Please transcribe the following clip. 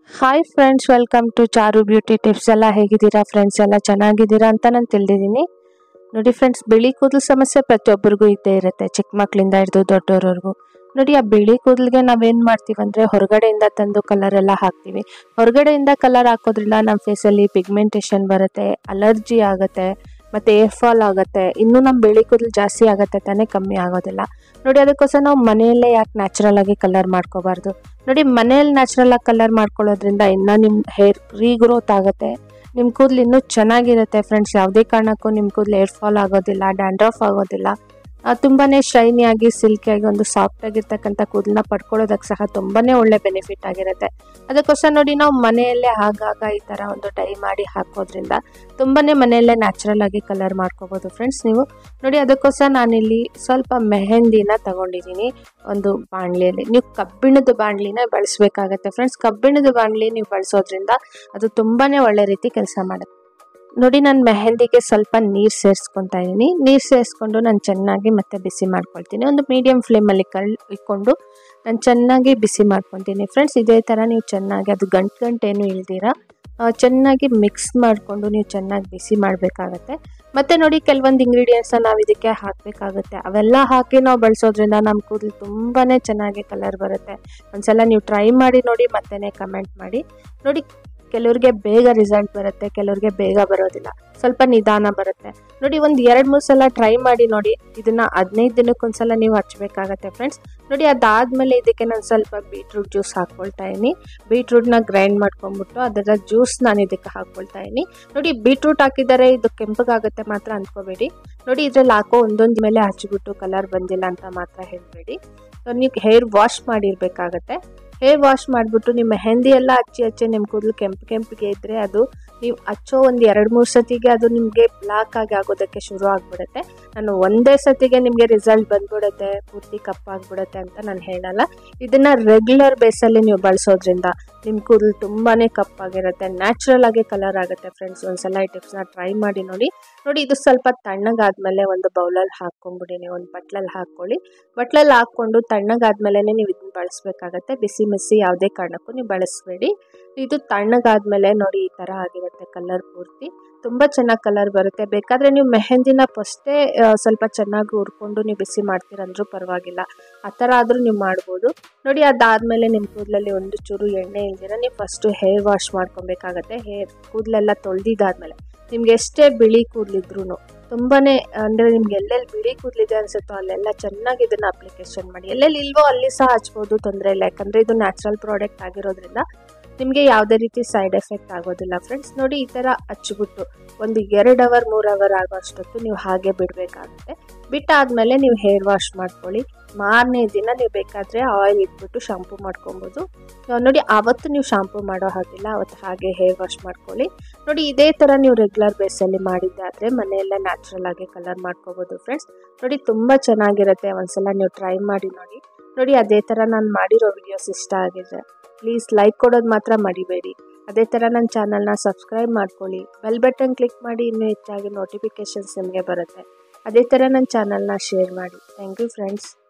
hi friends welcome to Charu beauty tips ಎಲ್ಲ ಹೇಗಿದ್ದೀರಾ friends ಎಲ್ಲ ಚೆನ್ನಾಗಿದ್ದೀರಾ ಅಂತ ನಾನು ತಿಳಿದಿದ್ದೀನಿ ನೋಡಿ ಫ್ರೆಂಡ್ಸ್ ಬಿಳಿ ಕೂದಲು ಸಮಸ್ಯೆ ಪ್ರತಿಯೊಬ್ಬರಿಗೂ ಇದ್ದೇ ಇರುತ್ತೆ ಚಿಕ್ಕ ಮಕ್ಕಳಿಂದ ಹಿಡಿದು ದೊಡ್ಡೋರವರೆಗೂ ನೋಡಿ ಆ ಬಿಳಿ ಕೂದಲಿಗೆ ನಾವೇನು ಮಾಡ್ತೀವಿ ಅಂದರೆ ಹೊರಗಡೆಯಿಂದ ತಂದು ಕಲರ್ ಎಲ್ಲ ಹಾಕ್ತೀವಿ ಹೊರಗಡೆಯಿಂದ ಕಲರ್ ಹಾಕೋದ್ರಿಂದ ನಮ್ಮ ಫೇಸಲ್ಲಿ ಪಿಗ್ಮೆಂಟೇಷನ್ ಬರುತ್ತೆ ಅಲರ್ಜಿ ಆಗುತ್ತೆ ಮತ್ತು ಏರ್ ಫಾಲ್ ಆಗುತ್ತೆ ಇನ್ನೂ ನಮ್ಮ ಬಿಳಿ ಕೂದಲು ಜಾಸ್ತಿ ಆಗುತ್ತೆ ತಾನೇ ಕಮ್ಮಿ ಆಗೋದಿಲ್ಲ ನೋಡಿ ಅದಕ್ಕೋಸ್ಕರ ನಾವು ಮನೆಯಲ್ಲೇ ಯಾಕೆ ನ್ಯಾಚುರಲ್ ಆಗಿ ಕಲರ್ ಮಾಡ್ಕೋಬಾರ್ದು ನೋಡಿ ಮನೆಯಲ್ಲಿ ನ್ಯಾಚುರಲ್ ಆಗಿ ಕಲರ್ ಮಾಡ್ಕೊಳ್ಳೋದ್ರಿಂದ ಇನ್ನೂ ನಿಮ್ಮ ಹೇರ್ ರೀಗ್ರೋತ್ ಆಗುತ್ತೆ ನಿಮ್ಮ ಕೂದಲು ಇನ್ನೂ ಚೆನ್ನಾಗಿರುತ್ತೆ ಫ್ರೆಂಡ್ಸ್ ಯಾವುದೇ ಕಾರಣಕ್ಕೂ ನಿಮ್ಮ ಕೂದಲು ಏರ್ ಫಾಲ್ ಆಗೋದಿಲ್ಲ ಡ್ಯಾಂಡ್ರಫ್ ಆಗೋದಿಲ್ಲ ಆ, ತುಂಬಾನೇ ಶೈನಿಯಾಗಿ ಸಿಲ್ಕಿಯಾಗಿ ಒಂದು ಸಾಫ್ಟ್ ಆಗಿರ್ತಕ್ಕಂಥ ಕೂದಲನ್ನ ಪಡ್ಕೊಳ್ಳೋದಕ್ಕೆ ಸಹ ತುಂಬಾನೇ ಒಳ್ಳೆ ಬೆನಿಫಿಟ್ ಆಗಿರುತ್ತೆ ಅದಕ್ಕೋಸ್ಕರ ನೋಡಿ ನಾವು ಮನೆಯಲ್ಲೇ ಆಗಾಗ ಈ ಥರ ಒಂದು ಡೈ ಮಾಡಿ ಹಾಕೋದ್ರಿಂದ ತುಂಬಾನೇ ಮನೆಯಲ್ಲೇ ನ್ಯಾಚುರಲ್ ಆಗಿ ಕಲರ್ ಮಾಡ್ಕೋಬೋದು ಫ್ರೆಂಡ್ಸ್ ನೀವು ನೋಡಿ ಅದಕ್ಕೋಸ್ಕರ ನಾನಿಲ್ಲಿ ಸ್ವಲ್ಪ ಮೆಹಂದಿನ ತಗೊಂಡಿದ್ದೀನಿ ಒಂದು ಬಾಣಲಿಯಲ್ಲಿ ನೀವು ಕಬ್ಬಿಣದ ಬಾಣಲಿನ ಬಳಸಬೇಕಾಗತ್ತೆ ಫ್ರೆಂಡ್ಸ್ ಕಬ್ಬಿಣದ ಬಾಣಲಿ ನೀವು ಬಳಸೋದ್ರಿಂದ ಅದು ತುಂಬಾನೇ ಒಳ್ಳೆ ರೀತಿ ಕೆಲಸ ಮಾಡುತ್ತೆ ನೋಡಿ ನಾನು ಮೆಹಂದಿಗೆ ಸ್ವಲ್ಪ ನೀರು ಸೇರಿಸ್ಕೊತಾ ಇದ್ದೀನಿ ನೀರು ಸೇರಿಸ್ಕೊಂಡು ನಾನು ಚೆನ್ನಾಗಿ ಮತ್ತೆ ಬಿಸಿ ಮಾಡ್ಕೊಳ್ತೀನಿ ಒಂದು ಮೀಡಿಯಮ್ ಫ್ಲೇಮಲ್ಲಿ ಕಲ್ ಇಟ್ಕೊಂಡು ನಾನು ಚೆನ್ನಾಗಿ ಬಿಸಿ ಮಾಡ್ಕೊತೀನಿ ಫ್ರೆಂಡ್ಸ್ ಇದೇ ಥರ ನೀವು ಚೆನ್ನಾಗಿ ಅದು ಗಂಟು ಗಂಟೇನು ಇಲ್ದಿರ ಆ, ಚೆನ್ನಾಗಿ ಮಿಕ್ಸ್ ಮಾಡಿಕೊಂಡು ನೀವು ಚೆನ್ನಾಗಿ ಬಿಸಿ ಮಾಡಬೇಕಾಗತ್ತೆ ಮತ್ತು ನೋಡಿ ಕೆಲವೊಂದು ಇಂಗ್ರೀಡಿಯೆಂಟ್ಸ್ನ ನಾವು ಇದಕ್ಕೆ ಹಾಕಬೇಕಾಗುತ್ತೆ ಅವೆಲ್ಲ ಹಾಕಿ ನಾವು ಬಳಸೋದ್ರಿಂದ ನಮ್ಮ ಕೂದಲು ತುಂಬಾ ಚೆನ್ನಾಗಿ ಕಲರ್ ಬರುತ್ತೆ ಒಂದ್ಸಲ ನೀವು ಟ್ರೈ ಮಾಡಿ ನೋಡಿ ಮತ್ತೇ ಕಮೆಂಟ್ ಮಾಡಿ ನೋಡಿ ಕೆಲವ್ರಿಗೆ ಬೇಗ ರಿಸಲ್ಟ್ ಬರುತ್ತೆ ಕೆಲವ್ರಿಗೆ ಬೇಗ ಬರೋದಿಲ್ಲ ಸ್ವಲ್ಪ ನಿಧಾನ ಬರುತ್ತೆ ನೋಡಿ ಒಂದು ಎರಡು ಮೂರು ಸಲ ಟ್ರೈ ಮಾಡಿ ನೋಡಿ ಇದನ್ನ ಹದಿನೈದು ದಿನಕ್ಕೊಂದ್ಸಲ ನೀವು ಹಚ್ಬೇಕಾಗತ್ತೆ ಫ್ರೆಂಡ್ಸ್ ನೋಡಿ ಅದಾದಮೇಲೆ ಇದಕ್ಕೆ ನಾನು ಸ್ವಲ್ಪ ಬೀಟ್ರೂಟ್ ಜ್ಯೂಸ್ ಹಾಕ್ಕೊಳ್ತಾ ಇದ್ದೀನಿ ಬೀಟ್ರೂಟ್ನ ಗ್ರೈಂಡ್ ಮಾಡ್ಕೊಂಡ್ಬಿಟ್ಟು ಅದರ ಜ್ಯೂಸ್ ನಾನು ಇದಕ್ಕೆ ಹಾಕ್ಕೊಳ್ತಾ ಇದ್ದೀನಿ ನೋಡಿ ಬೀಟ್ರೂಟ್ ಹಾಕಿದರೆ ಇದು ಕೆಂಪಗಾಗುತ್ತೆ ಮಾತ್ರ ಅಂದ್ಕೋಬೇಡಿ ನೋಡಿ ಇದ್ರಲ್ಲಿ ಹಾಕೋ ಒಂದೊಂದು ಮೇಲೆ ಹಚ್ಚಿಬಿಟ್ಟು ಕಲರ್ ಬಂದಿಲ್ಲ ಅಂತ ಮಾತ್ರ ಹೇಳಬೇಡಿ ನೀವು ಹೇರ್ ವಾಶ್ ಮಾಡಿರ್ಬೇಕಾಗತ್ತೆ ಹೇರ್ ವಾಶ್ ಮಾಡಿಬಿಟ್ಟು ನಿಮ್ಮ ಮೆಹಂದಿ ಎಲ್ಲ ಹಚ್ಚಿ ಹಚ್ಚಿ ನಿಮ್ಮ ಕೂದಲು ಕೆಂಪು ಕೆಂಪಿಗೆ ಇದ್ದರೆ ಅದು ನೀವು ಹಚ್ಚೋ ಒಂದು ಎರಡು ಮೂರು ಸತಿಗೆ ಅದು ನಿಮಗೆ ಬ್ಲಾಕ್ ಆಗಿ ಆಗೋದಕ್ಕೆ ಶುರು ಆಗಿಬಿಡುತ್ತೆ ನಾನು ಒಂದೇ ಸತಿಗೆ ನಿಮಗೆ ರಿಸಲ್ಟ್ ಬಂದ್ಬಿಡುತ್ತೆ ಪೂರ್ತಿ ಕಪ್ಪಾಗ್ಬಿಡುತ್ತೆ ಅಂತ ನಾನು ಹೇಳಲ್ಲ ಇದನ್ನು ರೆಗ್ಯುಲರ್ ಬೇಸಲ್ಲಿ ನೀವು ಬಳಸೋದ್ರಿಂದ ನಿಮ್ಮ ಕೂದಲು ತುಂಬಾ ಕಪ್ಪಾಗಿರುತ್ತೆ ನ್ಯಾಚುರಲ್ ಆಗಿ ಕಲರ್ ಆಗುತ್ತೆ ಫ್ರೆಂಡ್ಸ್ ಒಂದ್ಸಲ ಈ ಟಿಪ್ಸ್ನ ಟ್ರೈ ಮಾಡಿ ನೋಡಿ ನೋಡಿ ಇದು ಸ್ವಲ್ಪ ತಣ್ಣಗಾದ್ಮೇಲೆ ಒಂದು ಬೌಲಲ್ಲಿ ಹಾಕ್ಕೊಂಡ್ಬಿಡಿ ನೀವು ಒಂದು ಬಟ್ಲಲ್ಲಿ ಹಾಕ್ಕೊಳ್ಳಿ ಬಟ್ಲಲ್ಲಿ ಹಾಕ್ಕೊಂಡು ತಣ್ಣಗಾದ್ಮೇಲೆ ನೀವು ಇದನ್ನ ಬಳಸಬೇಕಾಗತ್ತೆ ಬಿಸಿ ಮಿಸಿ ಯಾವುದೇ ಕಾರಣಕ್ಕೂ ನೀವು ಬಳಸಬೇಡಿ ಇದು ತಣ್ಣಗಾದ್ಮೇಲೆ ನೋಡಿ ಈ ಥರ ಆಗಿರುತ್ತೆ ಕಲರ್ ಪೂರ್ತಿ ತುಂಬ ಚೆನ್ನಾಗಿ ಕಲರ್ ಬರುತ್ತೆ ಬೇಕಾದರೆ ನೀವು ಮೆಹಂದಿನ ಫಸ್ಟೇ ಸ್ವಲ್ಪ ಚೆನ್ನಾಗಿ ಹುರ್ಕೊಂಡು ನೀವು ಬಿಸಿ ಮಾಡ್ತೀರಂದ್ರೂ ಪರವಾಗಿಲ್ಲ ಆ ಥರ ಆದರೂ ನೀವು ಮಾಡ್ಬೋದು ನೋಡಿ ಅದಾದಮೇಲೆ ನಿಮ್ಮ ಕೂದಲಲ್ಲಿ ಒಂದು ಚೂರು ಎಣ್ಣೆ ಇಲ್ದಿರ ನೀವು ಫಸ್ಟು ಹೇರ್ ವಾಶ್ ಮಾಡ್ಕೊಬೇಕಾಗತ್ತೆ ಹೇರ್ ಕೂದಲೆಲ್ಲ ತೊಳೆದಿದ್ದಾದ್ಮೇಲೆ ನಿಮ್ಗೆ ಎಷ್ಟೇ ಬಿಳಿ ಕೂದಲಿದ್ರೂ ತುಂಬಾ ಅಂದರೆ ನಿಮ್ಗೆ ಎಲ್ಲೆಲ್ಲಿ ಬಿಳಿ ಕೂದಲಿದೆ ಅನಿಸುತ್ತೋ ಅಲ್ಲೆಲ್ಲ ಚೆನ್ನಾಗಿ ಇದನ್ನು ಅಪ್ಲಿಕೇಶನ್ ಮಾಡಿ ಎಲ್ಲೆಲ್ಲಿ ಇಲ್ವೋ ಅಲ್ಲಿ ಸಹ ಹಚ್ಬೋದು ತೊಂದರೆ ಇಲ್ಲ ಯಾಕಂದರೆ ಇದು ನ್ಯಾಚುರಲ್ ಪ್ರಾಡಕ್ಟ್ ಆಗಿರೋದ್ರಿಂದ ನಿಮಗೆ ಯಾವುದೇ ರೀತಿ ಸೈಡ್ ಎಫೆಕ್ಟ್ ಆಗೋದಿಲ್ಲ ಫ್ರೆಂಡ್ಸ್ ನೋಡಿ ಈ ಥರ ಹಚ್ಬಿಟ್ಟು ಒಂದು ಎರಡು ಅವರ್ ಮೂರು ಅವರ್ ಆಗೋ ಅಷ್ಟೊತ್ತು ನೀವು ಹಾಗೆ ಬಿಡಬೇಕಾಗುತ್ತೆ ಬಿಟ್ಟಾದಮೇಲೆ ನೀವು ಹೇರ್ ವಾಶ್ ಮಾಡ್ಕೊಳ್ಳಿ ಮಾರನೇ ದಿನ ನೀವು ಬೇಕಾದರೆ ಆಯಿಲ್ ಇಟ್ಬಿಟ್ಟು ಶಾಂಪೂ ಮಾಡ್ಕೊಬೋದು ಆ, ನೋಡಿ ಆವತ್ತು ನೀವು ಶಾಂಪೂ ಮಾಡೋ ಹಾಗಿಲ್ಲ ಅವತ್ತು ಹಾಗೆ ಹೇರ್ ವಾಶ್ ಮಾಡ್ಕೊಳ್ಳಿ ನೋಡಿ ಇದೇ ಥರ ನೀವು ರೆಗ್ಯುಲರ್ ಬೇಸಲ್ಲಿ ಮಾಡಿದ್ದಾದರೆ ಮನೆಯೆಲ್ಲ ನ್ಯಾಚುರಲ್ ಆಗಿ ಕಲರ್ ಮಾಡ್ಕೋಬೋದು ಫ್ರೆಂಡ್ಸ್ ನೋಡಿ ತುಂಬ ಚೆನ್ನಾಗಿರುತ್ತೆ ಒಂದ್ಸಲ ನೀವು ಟ್ರೈ ಮಾಡಿ ನೋಡಿ ನೋಡಿ ಅದೇ ಥರ ನಾನು ಮಾಡಿರೋ ವಿಡಿಯೋಸ್ ಇಷ್ಟ ಆಗಿದೆ ಪ್ಲೀಸ್ ಲೈಕ್ ಕೊಡೋದು ಮಾತ್ರ ಮರಿಬೇಡಿ ಅದೇ ಥರ ನನ್ನ ಚಾನಲ್ನ ಸಬ್ಸ್ಕ್ರೈಬ್ ಮಾಡ್ಕೊಳ್ಳಿ ಬೆಲ್ ಬಟನ್ ಕ್ಲಿಕ್ ಮಾಡಿ ಇನ್ನೂ ಹೆಚ್ಚಾಗಿ ನೋಟಿಫಿಕೇಷನ್ಸ್ ನಿಮಗೆ ಬರುತ್ತೆ ಅದೇ ಥರ ನನ್ನ ಚಾನಲ್ನ ಶೇರ್ ಮಾಡಿ ಥ್ಯಾಂಕ್ ಯು ಫ್ರೆಂಡ್ಸ್